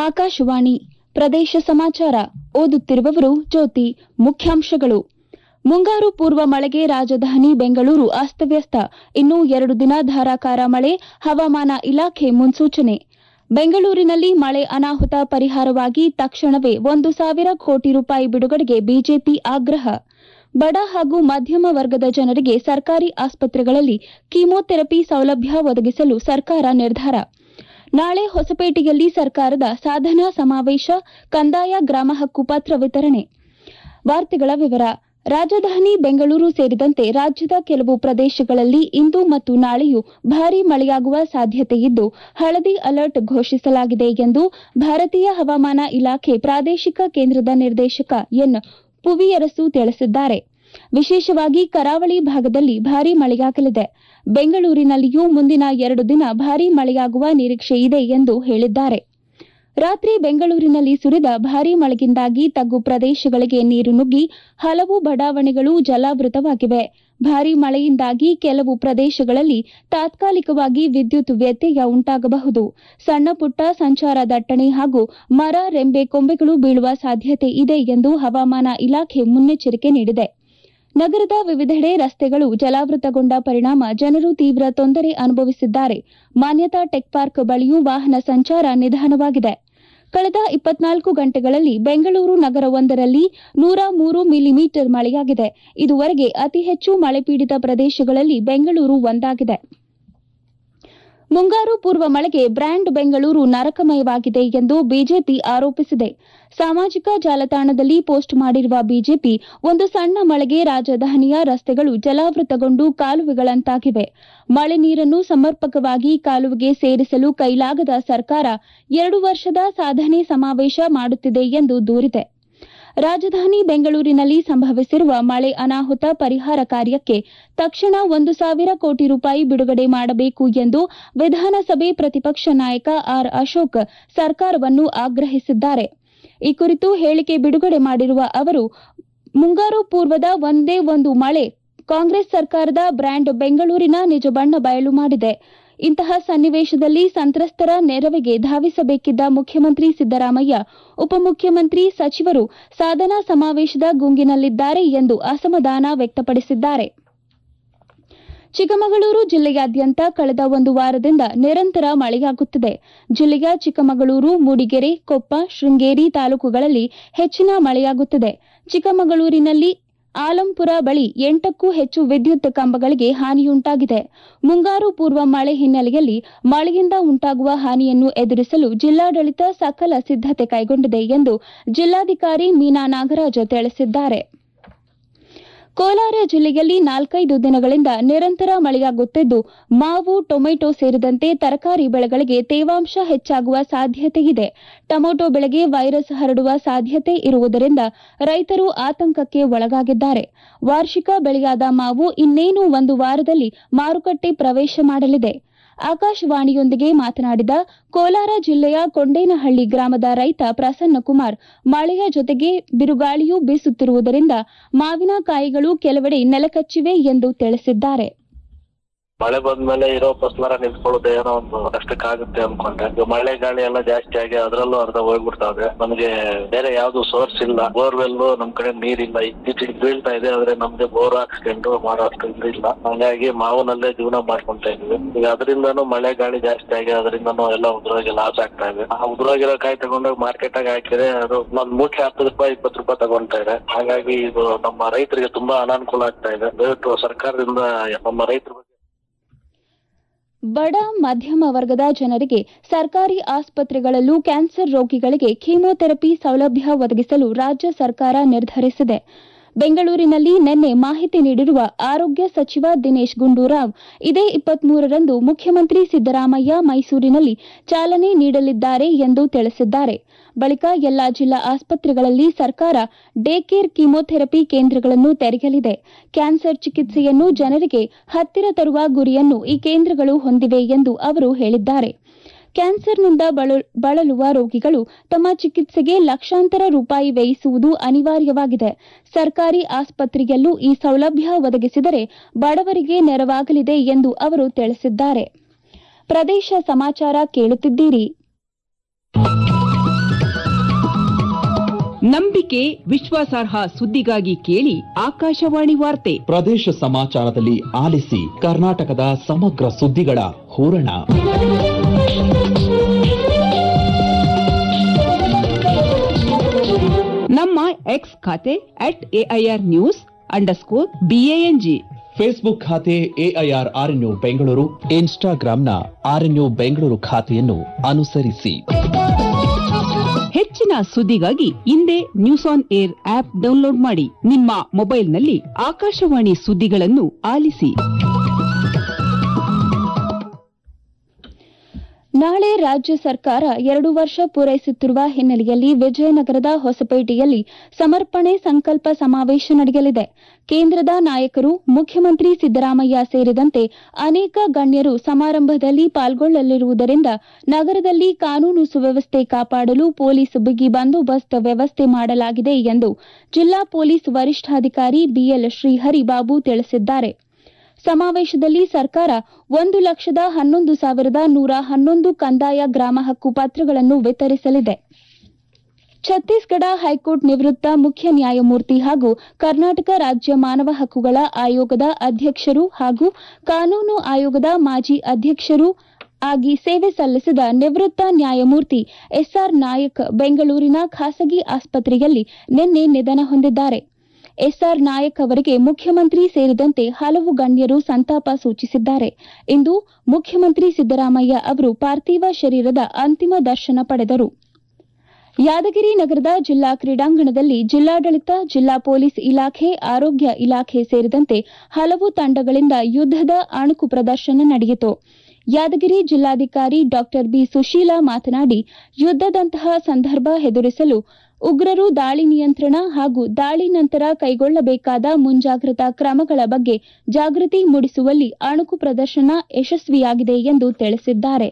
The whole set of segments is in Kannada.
ಆಕಾಶವಾಣಿ ಪ್ರದೇಶ ಸಮಾಚಾರ ಓದುತ್ತಿರುವವರು ಜ್ಯೋತಿ ಮುಖ್ಯಾಂಶಗಳು ಮುಂಗಾರು ಪೂರ್ವ ಮಳೆಗೆ ರಾಜಧಾನಿ ಬೆಂಗಳೂರು ಅಸ್ತವ್ಯಸ್ತ ಇನ್ನೂ ಎರಡು ದಿನ ಧಾರಾಕಾರ ಮಳೆ ಹವಾಮಾನ ಇಲಾಖೆ ಮುನ್ಸೂಚನೆ ಬೆಂಗಳೂರಿನಲ್ಲಿ ಮಳೆ ಅನಾಹುತ ಪರಿಹಾರವಾಗಿ ತಕ್ಷಣವೇ ಒಂದು ಸಾವಿರ ಕೋಟಿ ರೂಪಾಯಿ ಬಿಡುಗಡೆಗೆ ಬಿಜೆಪಿ ಆಗ್ರಹ ಬಡ ಹಾಗೂ ಮಧ್ಯಮ ವರ್ಗದ ಜನರಿಗೆ ಸರ್ಕಾರಿ ಆಸ್ಪತ್ರೆಗಳಲ್ಲಿ ಕೀಮೋಥೆರಪಿ ಸೌಲಭ್ಯ ಒದಗಿಸಲು ಸರ್ಕಾರ ನಿರ್ಧಾರ ನಾಳೆ ಹೊಸಪೇಟೆಯಲ್ಲಿ ಸರ್ಕಾರದ ಸಾಧನಾ ಸಮಾವೇಶ ಕಂದಾಯ ಗ್ರಾಮ ಹಕ್ಕು ಪತ್ರ ವಿತರಣೆ ವಾರ್ತೆಗಳ ವಿವರ ರಾಜಧಾನಿ ಬೆಂಗಳೂರು ಸೇರಿದಂತೆ ರಾಜ್ಯದ ಕೆಲವು ಪ್ರದೇಶಗಳಲ್ಲಿ ಇಂದು ಮತ್ತು ನಾಳೆಯೂ ಭಾರೀ ಮಳೆಯಾಗುವ ಸಾಧ್ಯತೆಯಿದ್ದು ಹಳದಿ ಅಲರ್ಟ್ ಘೋಷಿಸಲಾಗಿದೆ ಎಂದು ಭಾರತೀಯ ಹವಾಮಾನ ಇಲಾಖೆ ಪ್ರಾದೇಶಿಕ ಕೇಂದ್ರದ ನಿರ್ದೇಶಕ ಎನ್ ಪುವಿಯರಸು ತಿಳಿಸಿದ್ದಾರೆ ವಿಶೇಷವಾಗಿ ಕರಾವಳಿ ಭಾಗದಲ್ಲಿ ಭಾರೀ ಮಳೆಯಾಗಲಿದೆ ಬೆಂಗಳೂರಿನಲ್ಲಿಯೂ ಮುಂದಿನ ಎರಡು ದಿನ ಭಾರೀ ಮಳೆಯಾಗುವ ನಿರೀಕ್ಷೆ ಇದೆ ಎಂದು ಹೇಳಿದ್ದಾರೆ ರಾತ್ರಿ ಬೆಂಗಳೂರಿನಲ್ಲಿ ಸುರಿದ ಭಾರೀ ಮಳೆಯಿಂದಾಗಿ ತಗ್ಗು ಪ್ರದೇಶಗಳಿಗೆ ನೀರು ನುಗ್ಗಿ ಹಲವು ಬಡಾವಣೆಗಳು ಜಲಾವೃತವಾಗಿವೆ ಭಾರೀ ಮಳೆಯಿಂದಾಗಿ ಕೆಲವು ಪ್ರದೇಶಗಳಲ್ಲಿ ತಾತ್ಕಾಲಿಕವಾಗಿ ವಿದ್ಯುತ್ ವ್ಯತ್ಯಯ ಉಂಟಾಗಬಹುದು ಸಣ್ಣಪುಟ್ಟ ಸಂಚಾರ ದಟ್ಟಣೆ ಹಾಗೂ ಮರ ರೆಂಬೆ ಕೊಂಬೆಗಳು ಬೀಳುವ ಸಾಧ್ಯತೆ ಇದೆ ಎಂದು ಹವಾಮಾನ ಇಲಾಖೆ ಮುನ್ನೆಚ್ಚರಿಕೆ ನೀಡಿದೆ ನಗರದ ವಿವಿಧೆಡೆ ರಸ್ತೆಗಳು ಜಲಾವೃತಗೊಂಡ ಪರಿಣಾಮ ಜನರು ತೀವ್ರ ತೊಂದರೆ ಅನುಭವಿಸಿದ್ದಾರೆ ಮಾನ್ಯತಾ ಟೆಕ್ ಪಾರ್ಕ್ ಬಳಿಯೂ ವಾಹನ ಸಂಚಾರ ನಿಧಾನವಾಗಿದೆ ಕಳೆದ ಇಪ್ಪತ್ನಾಲ್ಕು ಗಂಟೆಗಳಲ್ಲಿ ಬೆಂಗಳೂರು ನಗರವೊಂದರಲ್ಲಿ ನೂರ ಮೂರು ಮಿಲಿಮೀಟರ್ ಮಳೆಯಾಗಿದೆ ಇದುವರೆಗೆ ಅತಿ ಹೆಚ್ಚು ಮಳೆ ಪೀಡಿತ ಪ್ರದೇಶಗಳಲ್ಲಿ ಬೆಂಗಳೂರು ಒಂದಾಗಿದೆ ಮುಂಗಾರು ಪೂರ್ವ ಮಳೆಗೆ ಬ್ರ್ಯಾಂಡ್ ಬೆಂಗಳೂರು ನರಕಮಯವಾಗಿದೆ ಎಂದು ಬಿಜೆಪಿ ಆರೋಪಿಸಿದೆ ಸಾಮಾಜಿಕ ಜಾಲತಾಣದಲ್ಲಿ ಪೋಸ್ಟ್ ಮಾಡಿರುವ ಬಿಜೆಪಿ ಒಂದು ಸಣ್ಣ ಮಳೆಗೆ ರಾಜಧಾನಿಯ ರಸ್ತೆಗಳು ಜಲಾವೃತಗೊಂಡು ಕಾಲುವೆಗಳಂತಾಗಿವೆ ಮಳೆ ನೀರನ್ನು ಸಮರ್ಪಕವಾಗಿ ಕಾಲುವೆಗೆ ಸೇರಿಸಲು ಕೈಲಾಗದ ಸರ್ಕಾರ ಎರಡು ವರ್ಷದ ಸಾಧನೆ ಸಮಾವೇಶ ಮಾಡುತ್ತಿದೆ ಎಂದು ದೂರಿದೆ ರಾಜಧಾನಿ ಬೆಂಗಳೂರಿನಲ್ಲಿ ಸಂಭವಿಸಿರುವ ಮಳೆ ಅನಾಹುತ ಪರಿಹಾರ ಕಾರ್ಯಕ್ಕೆ ತಕ್ಷಣ ಒಂದು ಸಾವಿರ ಕೋಟಿ ರೂಪಾಯಿ ಬಿಡುಗಡೆ ಮಾಡಬೇಕು ಎಂದು ವಿಧಾನಸಭೆ ಪ್ರತಿಪಕ್ಷ ನಾಯಕ ಆರ್ ಅಶೋಕ್ ಸರ್ಕಾರವನ್ನು ಆಗ್ರಹಿಸಿದ್ದಾರೆ ಈ ಕುರಿತು ಹೇಳಿಕೆ ಬಿಡುಗಡೆ ಮಾಡಿರುವ ಅವರು ಮುಂಗಾರು ಪೂರ್ವದ ಒಂದೇ ಒಂದು ಮಳೆ ಕಾಂಗ್ರೆಸ್ ಸರ್ಕಾರದ ಬ್ರ್ಯಾಂಡ್ ಬೆಂಗಳೂರಿನ ನಿಜ ಬಣ್ಣ ಬಯಲು ಮಾಡಿದೆ ಇಂತಹ ಸನ್ನಿವೇಶದಲ್ಲಿ ಸಂತ್ರಸ್ತರ ನೆರವಿಗೆ ಧಾವಿಸಬೇಕಿದ್ದ ಮುಖ್ಯಮಂತ್ರಿ ಸಿದ್ದರಾಮಯ್ಯ ಉಪಮುಖ್ಯಮಂತ್ರಿ ಸಚಿವರು ಸಾಧನಾ ಸಮಾವೇಶದ ಗುಂಗಿನಲ್ಲಿದ್ದಾರೆ ಎಂದು ಅಸಮಾಧಾನ ವ್ಯಕ್ತಪಡಿಸಿದ್ದಾರೆ ಚಿಕ್ಕಮಗಳೂರು ಜಿಲ್ಲೆಯಾದ್ಯಂತ ಕಳೆದ ಒಂದು ವಾರದಿಂದ ನಿರಂತರ ಮಳೆಯಾಗುತ್ತಿದೆ ಜಿಲ್ಲೆಯ ಚಿಕ್ಕಮಗಳೂರು ಮೂಡಿಗೆರೆ ಕೊಪ್ಪ ಶೃಂಗೇರಿ ತಾಲೂಕುಗಳಲ್ಲಿ ಹೆಚ್ಚಿನ ಮಳೆಯಾಗುತ್ತಿದೆ ಚಿಕ್ಕಮಗಳೂರಿನಲ್ಲಿ ಆಲಂಪುರ ಬಳಿ ಎಂಟಕ್ಕೂ ಹೆಚ್ಚು ವಿದ್ಯುತ್ ಕಂಬಗಳಿಗೆ ಹಾನಿಯುಂಟಾಗಿದೆ ಮುಂಗಾರು ಪೂರ್ವ ಮಳೆ ಹಿನ್ನೆಲೆಯಲ್ಲಿ ಮಳೆಯಿಂದ ಉಂಟಾಗುವ ಹಾನಿಯನ್ನು ಎದುರಿಸಲು ಜಿಲ್ಲಾಡಳಿತ ಸಕಲ ಸಿದ್ದತೆ ಕೈಗೊಂಡಿದೆ ಎಂದು ಜಿಲ್ಲಾಧಿಕಾರಿ ಮೀನಾ ನಾಗರಾಜ್ ತಿಳಿಸಿದ್ದಾರೆ ಕೋಲಾರ ಜಿಲ್ಲೆಯಲ್ಲಿ ನಾಲ್ಕೈದು ದಿನಗಳಿಂದ ನಿರಂತರ ಮಳೆಯಾಗುತ್ತಿದ್ದು ಮಾವು ಟೊಮೆಟೊ ಸೇರಿದಂತೆ ತರಕಾರಿ ಬೆಳೆಗಳಿಗೆ ತೇವಾಂಶ ಹೆಚ್ಚಾಗುವ ಸಾಧ್ಯತೆಯಿದೆ ಟೊಮೆಟೊ ಬೆಳೆಗೆ ವೈರಸ್ ಹರಡುವ ಸಾಧ್ಯತೆ ಇರುವುದರಿಂದ ರೈತರು ಆತಂಕಕ್ಕೆ ಒಳಗಾಗಿದ್ದಾರೆ ವಾರ್ಷಿಕ ಬೆಳೆಯಾದ ಮಾವು ಇನ್ನೇನು ಒಂದು ವಾರದಲ್ಲಿ ಮಾರುಕಟ್ಟೆ ಪ್ರವೇಶ ಮಾಡಲಿದೆ ಆಕಾಶವಾಣಿಯೊಂದಿಗೆ ಮಾತನಾಡಿದ ಕೋಲಾರ ಜಿಲ್ಲೆಯ ಕೊಂಡೇನಹಳ್ಳಿ ಗ್ರಾಮದ ರೈತ ಪ್ರಸನ್ನಕುಮಾರ್ ಮಳೆಯ ಜೊತೆಗೆ ಬಿರುಗಾಳಿಯೂ ಬೀಸುತ್ತಿರುವುದರಿಂದ ಮಾವಿನಕಾಯಿಗಳು ಕೆಲವೆಡೆ ನೆಲಕಚ್ಚಿವೆ ಎಂದು ತಿಳಿಸಿದ್ದಾರೆ ಮಳೆ ಬಂದ್ಮೇಲೆ ಇರೋ ಫಸ್ಲಾರ ನಿಂತ್ಕೊಳ್ಳೋದು ಏನೋ ಒಂದು ಕಷ್ಟಕ್ಕಾಗುತ್ತೆ ಅನ್ಕೊಂಡೆ ಈಗ ಮಳೆ ಗಾಳಿ ಎಲ್ಲ ಜಾಸ್ತಿ ಆಗಿ ಅದ್ರಲ್ಲೂ ಅರ್ಧ ಹೋಗ್ಬಿಡ್ತಾವೆ ನಮಗೆ ಬೇರೆ ಯಾವ್ದು ಸೋರ್ಸ್ ಇಲ್ಲ ಬೋರ್ವೆಲ್ ನಮ್ ಕಡೆ ನೀರಿಲ್ಲ ಇತ್ತೀಚೆಗೆ ಬೀಳ್ತಾ ಇದೆ ಆದ್ರೆ ನಮ್ಗೆ ಬೋರ್ ಹಾಕ್ಸ್ಕೊಂಡು ಮಾಡೋ ಅಷ್ಟು ಇದಿಲ್ಲ ಹಾಗಾಗಿ ಮಾವಿನಲ್ಲೇ ಜೀವನ ಮಾಡ್ಕೊಂತ ಇದೀವಿ ಈಗ ಅದರಿಂದನೂ ಮಳೆ ಗಾಳಿ ಜಾಸ್ತಿ ಆಗಿ ಅದರಿಂದನೂ ಎಲ್ಲ ಉದ್ರೋಗಿ ಲಾಸ್ ಆಗ್ತಾ ಇದೆ ಆ ಉದ್ರೋಗಿರೋ ಕಾಯಿ ತಗೊಂಡೋಗಿ ಮಾರ್ಕೆಟ್ ಆಗಿ ಹಾಕಿದ್ರೆ ಅದು ಒಂದ್ ಮೂಟೆ ಹತ್ತು ರೂಪಾಯಿ ಇಪ್ಪತ್ತು ರೂಪಾಯಿ ತಗೊಂತಾರೆ ಹಾಗಾಗಿ ಇದು ನಮ್ಮ ರೈತರಿಗೆ ತುಂಬಾ ಅನಾನುಕೂಲ ಆಗ್ತಾ ಇದೆ ದಯವಿಟ್ಟು ಸರ್ಕಾರದಿಂದ ನಮ್ಮ ರೈತರ ಬಗ್ಗೆ ಬಡ ಮಧ್ಯಮ ವರ್ಗದ ಜನರಿಗೆ ಸರ್ಕಾರಿ ಆಸ್ಪತ್ರೆಗಳಲ್ಲೂ ಕ್ಯಾನ್ಸರ್ ರೋಗಿಗಳಿಗೆ ಕೀಮೋಥೆರಪಿ ಸೌಲಭ್ಯ ಒದಗಿಸಲು ರಾಜ್ಯ ಸರ್ಕಾರ ನಿರ್ಧರಿಸಿದೆ ಬೆಂಗಳೂರಿನಲ್ಲಿ ನಿನ್ನೆ ಮಾಹಿತಿ ನೀಡಿರುವ ಆರೋಗ್ಯ ಸಚಿವ ದಿನೇಶ್ ಗುಂಡೂರಾವ್ ಇದೇ ಇಪ್ಪತ್ಮೂರರಂದು ಮುಖ್ಯಮಂತ್ರಿ ಸಿದ್ದರಾಮಯ್ಯ ಮೈಸೂರಿನಲ್ಲಿ ಚಾಲನೆ ನೀಡಲಿದ್ದಾರೆ ಎಂದು ತಿಳಿಸಿದ್ದಾರೆ ಬಳಿಕ ಎಲ್ಲಾ ಜಿಲ್ಲಾ ಆಸ್ಪತ್ರೆಗಳಲ್ಲಿ ಸರ್ಕಾರ ಡೇ ಕೇರ್ ಕೀಮೋಥೆರಪಿ ಕೇಂದ್ರಗಳನ್ನು ತೆರೆಯಲಿದೆ ಕ್ಯಾನ್ಸರ್ ಚಿಕಿತ್ಸೆಯನ್ನು ಜನರಿಗೆ ಹತ್ತಿರ ತರುವ ಗುರಿಯನ್ನು ಈ ಕೇಂದ್ರಗಳು ಹೊಂದಿವೆ ಎಂದು ಅವರು ಹೇಳಿದ್ದಾರೆ ಕ್ಯಾನ್ಸರ್ನಿಂದ ಬಳಲುವ ರೋಗಿಗಳು ತಮ್ಮ ಚಿಕಿತ್ಸೆಗೆ ಲಕ್ಷಾಂತರ ರೂಪಾಯಿ ವ್ಯಯಿಸುವುದು ಅನಿವಾರ್ಯವಾಗಿದೆ ಸರ್ಕಾರಿ ಆಸ್ಪತ್ರೆಯಲ್ಲೂ ಈ ಸೌಲಭ್ಯ ಒದಗಿಸಿದರೆ ಬಡವರಿಗೆ ನೆರವಾಗಲಿದೆ ಎಂದು ಅವರು ತಿಳಿಸಿದ್ದಾರೆ ಪ್ರದೇಶ ಸಮಾಚಾರ ಕೇಳುತ್ತಿದ್ದೀರಿ ನಂಬಿಕೆ ವಿಶ್ವಾಸಾರ್ಹ ಸುದ್ದಿಗಾಗಿ ಕೇಳಿ ಆಕಾಶವಾಣಿ ವಾರ್ತೆ ಪ್ರದೇಶ ಸಮಾಚಾರದಲ್ಲಿ ಆಲಿಸಿ ಕರ್ನಾಟಕದ ಸಮಗ್ರ ಸುದ್ದಿಗಳ ಹೂರಣ ನಮ್ಮ ಎಕ್ಸ್ ಖಾತೆ at AIR news underscore BANG Facebook ಖಾತೆ ಎಐಆರ್ ಆರ್ಎನ್ಯು ಬೆಂಗಳೂರು ಇನ್ಸ್ಟಾಗ್ರಾಂನ ಆರ್ಎನ್ಯು ಬೆಂಗಳೂರು ಖಾತೆಯನ್ನು ಅನುಸರಿಸಿ ಹೆಚ್ಚಿನ ಸುದ್ದಿಗಾಗಿ ಹಿಂದೆ news on air app download ಮಾಡಿ ನಿಮ್ಮ ಮೊಬೈಲ್ನಲ್ಲಿ ಆಕಾಶವಾಣಿ ಸುದ್ದಿಗಳನ್ನು ಆಲಿಸಿ ನಾಳೆ ರಾಜ್ಯ ಸರ್ಕಾರ ಎರಡು ವರ್ಷ ಪೂರೈಸುತ್ತಿರುವ ಹಿನ್ನೆಲೆಯಲ್ಲಿ ವಿಜಯನಗರದ ಹೊಸಪೇಟೆಯಲ್ಲಿ ಸಮರ್ಪಣೆ ಸಂಕಲ್ಪ ಸಮಾವೇಶ ನಡೆಯಲಿದೆ ಕೇಂದ್ರದ ನಾಯಕರು ಮುಖ್ಯಮಂತ್ರಿ ಸಿದ್ದರಾಮಯ್ಯ ಸೇರಿದಂತೆ ಅನೇಕ ಗಣ್ಯರು ಸಮಾರಂಭದಲ್ಲಿ ಪಾಲ್ಗೊಳ್ಳಲಿರುವುದರಿಂದ ನಗರದಲ್ಲಿ ಕಾನೂನು ಸುವ್ಯವಸ್ಥೆ ಕಾಪಾಡಲು ಪೊಲೀಸ್ ಬಿಗಿ ಬಂದೋಬಸ್ತ್ ವ್ಯವಸ್ಥೆ ಮಾಡಲಾಗಿದೆ ಎಂದು ಜಿಲ್ಲಾ ಪೊಲೀಸ್ ವರಿಷ್ಠಾಧಿಕಾರಿ ಬಿಎಲ್ ಶ್ರೀಹರಿಬಾಬು ತಿಳಿಸಿದ್ದಾರೆ ಸಮಾವೇಶದಲ್ಲಿ ಸರ್ಕಾರ ಒಂದು ಲಕ್ಷದ ಹನ್ನೊಂದು ಸಾವಿರದ ನೂರ ಹನ್ನೊಂದು ಕಂದಾಯ ಗ್ರಾಮ ಹಕ್ಕು ಪತ್ರಗಳನ್ನು ವಿತರಿಸಲಿದೆ ಛತ್ತೀಸ್ಗಢ ಹೈಕೋರ್ಟ್ ನಿವೃತ್ತ ಮುಖ್ಯ ನ್ಯಾಯಮೂರ್ತಿ ಹಾಗೂ ಕರ್ನಾಟಕ ರಾಜ್ಯ ಮಾನವ ಹಕ್ಕುಗಳ ಆಯೋಗದ ಅಧ್ಯಕ್ಷರು ಹಾಗೂ ಕಾನೂನು ಆಯೋಗದ ಮಾಜಿ ಅಧ್ಯಕ್ಷರು ಆಗಿ ಸೇವೆ ಸಲ್ಲಿಸಿದ ನಿವೃತ್ತ ನ್ಯಾಯಮೂರ್ತಿ ಎಸ್ಆರ್ ನಾಯಕ್ ಬೆಂಗಳೂರಿನ ಖಾಸಗಿ ಆಸ್ಪತ್ರೆಯಲ್ಲಿ ನಿನ್ನೆ ನಿಧನ ಹೊಂದಿದ್ದಾರೆ ಎಸ್ಆರ್ ನಾಯಕ್ ಅವರಿಗೆ ಮುಖ್ಯಮಂತ್ರಿ ಸೇರಿದಂತೆ ಹಲವು ಗಣ್ಯರು ಸಂತಾಪ ಸೂಚಿಸಿದ್ದಾರೆ ಇಂದು ಮುಖ್ಯಮಂತ್ರಿ ಸಿದ್ದರಾಮಯ್ಯ ಅವರು ಪಾರ್ಥಿವ ಶರೀರದ ಅಂತಿಮ ದರ್ಶನ ಪಡೆದರು ಯಾದಗಿರಿ ನಗರದ ಜಿಲ್ಲಾ ಕ್ರೀಡಾಂಗಣದಲ್ಲಿ ಜಿಲ್ಲಾಡಳಿತ ಜಿಲ್ಲಾ ಪೊಲೀಸ್ ಇಲಾಖೆ ಆರೋಗ್ಯ ಇಲಾಖೆ ಸೇರಿದಂತೆ ಹಲವು ತಂಡಗಳಿಂದ ಯುದ್ದದ ಅಣುಕು ಪ್ರದರ್ಶನ ನಡೆಯಿತು ಯಾದಗಿರಿ ಜಿಲ್ಲಾಧಿಕಾರಿ ಡಾ ಬಿ ಸುಶೀಲಾ ಮಾತನಾಡಿ ಯುದ್ದದಂತಹ ಸಂದರ್ಭ ಎದುರಿಸಲು ಉಗ್ರರು ದಾಳಿ ನಿಯಂತ್ರಣ ಹಾಗೂ ದಾಳಿ ನಂತರ ಕೈಗೊಳ್ಳಬೇಕಾದ ಮುಂಜಾಗ್ರತಾ ಕ್ರಮಗಳ ಬಗ್ಗೆ ಜಾಗೃತಿ ಮೂಡಿಸುವಲ್ಲಿ ಅಣುಕು ಪ್ರದರ್ಶನ ಯಶಸ್ವಿಯಾಗಿದೆ ಎಂದು ತಿಳಿಸಿದ್ದಾರೆ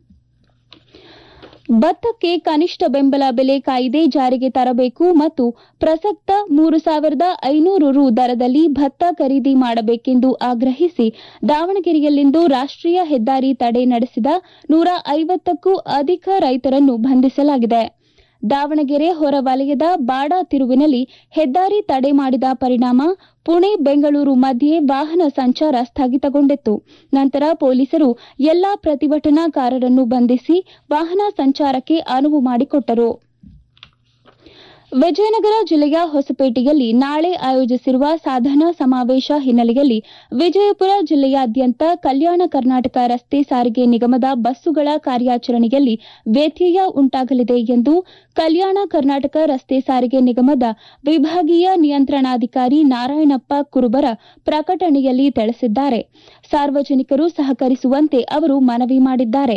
ಭತ್ತಕ್ಕೆ ಕನಿಷ್ಠ ಬೆಂಬಲ ಬೆಲೆ ಕಾಯ್ದೆ ಜಾರಿಗೆ ತರಬೇಕು ಮತ್ತು ಪ್ರಸಕ್ತ ಮೂರು ಸಾವಿರದ ಐನೂರು ರು ದರದಲ್ಲಿ ಭತ್ತ ಖರೀದಿ ಮಾಡಬೇಕೆಂದು ಆಗ್ರಹಿಸಿ ದಾವಣಗೆರೆಯಲ್ಲಿಂದು ರಾಷ್ಟ್ರೀಯ ಹೆದ್ದಾರಿ ತಡೆ ನಡೆಸಿದ ನೂರ ಐವತ್ತಕ್ಕೂ ಅಧಿಕ ರೈತರನ್ನು ಬಂಧಿಸಲಾಗಿದೆ ದಾವಣಗೆರೆ ಹೊರವಲಯದ ಬಾಡ ತಿರುವಿನಲ್ಲಿ ಹೆದ್ದಾರಿ ತಡೆ ಮಾಡಿದ ಪರಿಣಾಮ ಪುಣೆ ಬೆಂಗಳೂರು ಮಧ್ಯೆ ವಾಹನ ಸಂಚಾರ ಸ್ಥಗಿತಗೊಂಡಿತ್ತು ನಂತರ ಪೊಲೀಸರು ಎಲ್ಲಾ ಪ್ರತಿಭಟನಾಕಾರರನ್ನು ಬಂಧಿಸಿ ವಾಹನ ಸಂಚಾರಕ್ಕೆ ಅನುವು ಮಾಡಿಕೊಟ್ಟರು ವಿಜಯನಗರ ಜಿಲ್ಲೆಯ ಹೊಸಪೇಟೆಯಲ್ಲಿ ನಾಳೆ ಆಯೋಜಿಸಿರುವ ಸಾಧನಾ ಸಮಾವೇಶ ಹಿನ್ನೆಲೆಯಲ್ಲಿ ವಿಜಯಪುರ ಜಿಲ್ಲೆಯಾದ್ಯಂತ ಕಲ್ಯಾಣ ಕರ್ನಾಟಕ ರಸ್ತೆ ಸಾರಿಗೆ ನಿಗಮದ ಬಸ್ಸುಗಳ ಕಾರ್ಯಾಚರಣೆಯಲ್ಲಿ ವ್ಯತ್ಯಯ ಉಂಟಾಗಲಿದೆ ಎಂದು ಕಲ್ಯಾಣ ಕರ್ನಾಟಕ ರಸ್ತೆ ಸಾರಿಗೆ ನಿಗಮದ ವಿಭಾಗೀಯ ನಿಯಂತ್ರಣಾಧಿಕಾರಿ ನಾರಾಯಣಪ್ಪ ಕುರುಬರ ಪ್ರಕಟಣೆಯಲ್ಲಿ ತಿಳಿಸಿದ್ದಾರೆ ಸಾರ್ವಜನಿಕರು ಸಹಕರಿಸುವಂತೆ ಅವರು ಮನವಿ ಮಾಡಿದ್ದಾರೆ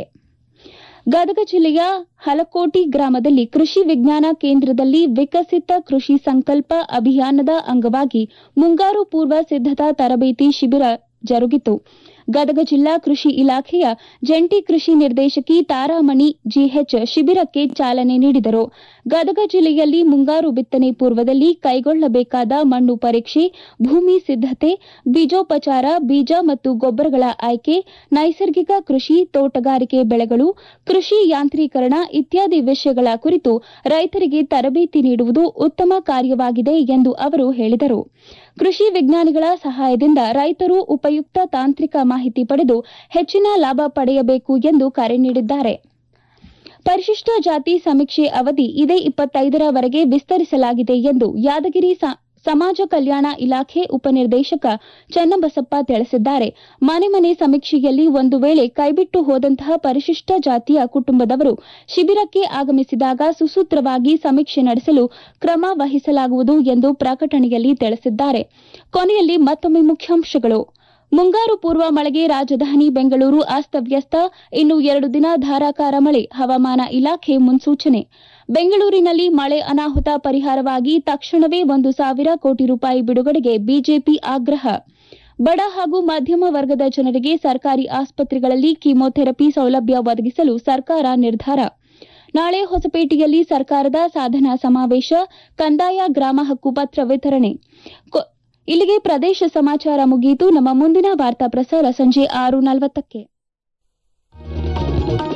ಗದಗ ಜಿಲ್ಲೆಯ ಹಲಕೋಟಿ ಗ್ರಾಮದಲ್ಲಿ ಕೃಷಿ ವಿಜ್ಞಾನ ಕೇಂದ್ರದಲ್ಲಿ ವಿಕಸಿತ ಕೃಷಿ ಸಂಕಲ್ಪ ಅಭಿಯಾನದ ಅಂಗವಾಗಿ ಮುಂಗಾರು ಪೂರ್ವ ಸಿದ್ದತಾ ತರಬೇತಿ ಶಿಬಿರ ಜರುಗಿತು ಗದಗ ಜಿಲ್ಲಾ ಕೃಷಿ ಇಲಾಖೆಯ ಜಂಟಿ ಕೃಷಿ ನಿರ್ದೇಶಕಿ ತಾರಾಮಣಿ ಜಿಎಚ್ ಶಿಬಿರಕ್ಕೆ ಚಾಲನೆ ನೀಡಿದರು ಗದಗ ಜಿಲ್ಲೆಯಲ್ಲಿ ಮುಂಗಾರು ಬಿತ್ತನೆ ಪೂರ್ವದಲ್ಲಿ ಕೈಗೊಳ್ಳಬೇಕಾದ ಮಣ್ಣು ಪರೀಕ್ಷೆ ಭೂಮಿ ಸಿದ್ದತೆ ಬೀಜೋಪಚಾರ ಬೀಜ ಮತ್ತು ಗೊಬ್ಬರಗಳ ಆಯ್ಕೆ ನೈಸರ್ಗಿಕ ಕೃಷಿ ತೋಟಗಾರಿಕೆ ಬೆಳೆಗಳು ಕೃಷಿ ಯಾಂತ್ರೀಕರಣ ಇತ್ಯಾದಿ ವಿಷಯಗಳ ಕುರಿತು ರೈತರಿಗೆ ತರಬೇತಿ ನೀಡುವುದು ಉತ್ತಮ ಕಾರ್ಯವಾಗಿದೆ ಎಂದು ಅವರು ಹೇಳಿದರು ಕೃಷಿ ವಿಜ್ಞಾನಿಗಳ ಸಹಾಯದಿಂದ ರೈತರು ಉಪಯುಕ್ತ ತಾಂತ್ರಿಕ ಮಾಹಿತಿ ಪಡೆದು ಹೆಚ್ಚಿನ ಲಾಭ ಪಡೆಯಬೇಕು ಎಂದು ಕರೆ ನೀಡಿದ್ದಾರೆ ಪರಿಶಿಷ್ಟ ಜಾತಿ ಸಮೀಕ್ಷೆ ಅವಧಿ ಇದೇ ಇಪ್ಪತ್ತೈದರವರೆಗೆ ವಿಸ್ತರಿಸಲಾಗಿದೆ ಎಂದು ಯಾದಗಿರಿ ಸಮಾಜ ಕಲ್ಯಾಣ ಇಲಾಖೆ ಉಪನಿರ್ದೇಶಕ ಚನ್ನಬಸಪ್ಪ ತಿಳಿಸಿದ್ದಾರೆ ಮನೆ ಮನೆ ಸಮೀಕ್ಷೆಯಲ್ಲಿ ಒಂದು ವೇಳೆ ಕೈಬಿಟ್ಟು ಹೋದಂತಹ ಪರಿಶಿಷ್ಟ ಜಾತಿಯ ಕುಟುಂಬದವರು ಶಿಬಿರಕ್ಕೆ ಆಗಮಿಸಿದಾಗ ಸುಸೂತ್ರವಾಗಿ ಸಮೀಕ್ಷೆ ನಡೆಸಲು ಕ್ರಮ ವಹಿಸಲಾಗುವುದು ಎಂದು ಪ್ರಕಟಣೆಯಲ್ಲಿ ತಿಳಿಸಿದ್ದಾರೆ ಕೊನೆಯಲ್ಲಿ ಮತ್ತೊಮ್ಮೆ ಮುಖ್ಯಾಂಶಗಳು ಮುಂಗಾರು ಪೂರ್ವ ಮಳೆಗೆ ರಾಜಧಾನಿ ಬೆಂಗಳೂರು ಅಸ್ತವ್ಯಸ್ತ ಇನ್ನು ಎರಡು ದಿನ ಧಾರಾಕಾರ ಮಳೆ ಹವಾಮಾನ ಇಲಾಖೆ ಮುನ್ಸೂಚನೆ ಬೆಂಗಳೂರಿನಲ್ಲಿ ಮಳೆ ಅನಾಹುತ ಪರಿಹಾರವಾಗಿ ತಕ್ಷಣವೇ ಒಂದು ಸಾವಿರ ಕೋಟಿ ರೂಪಾಯಿ ಬಿಡುಗಡೆಗೆ ಬಿಜೆಪಿ ಆಗ್ರಹ ಬಡ ಹಾಗೂ ಮಧ್ಯಮ ವರ್ಗದ ಜನರಿಗೆ ಸರ್ಕಾರಿ ಆಸ್ಪತ್ರೆಗಳಲ್ಲಿ ಕೀಮೋಥೆರಪಿ ಸೌಲಭ್ಯ ಒದಗಿಸಲು ಸರ್ಕಾರ ನಿರ್ಧಾರ ನಾಳೆ ಹೊಸಪೇಟೆಯಲ್ಲಿ ಸರ್ಕಾರದ ಸಾಧನಾ ಸಮಾವೇಶ ಕಂದಾಯ ಗ್ರಾಮ ಹಕ್ಕು ಪತ್ರ ವಿತರಣೆ ಕೊ- ಇಲ್ಲಿಗೆ ಪ್ರದೇಶ ಸಮಾಚಾರ ಮುಗಿಯಿತು ನಮ್ಮ ಮುಂದಿನ ವಾರ್ತಾ ಪ್ರಸಾರ ಸಂಜೆ ಆರು ನಲವತ್ತಕ್ಕೆ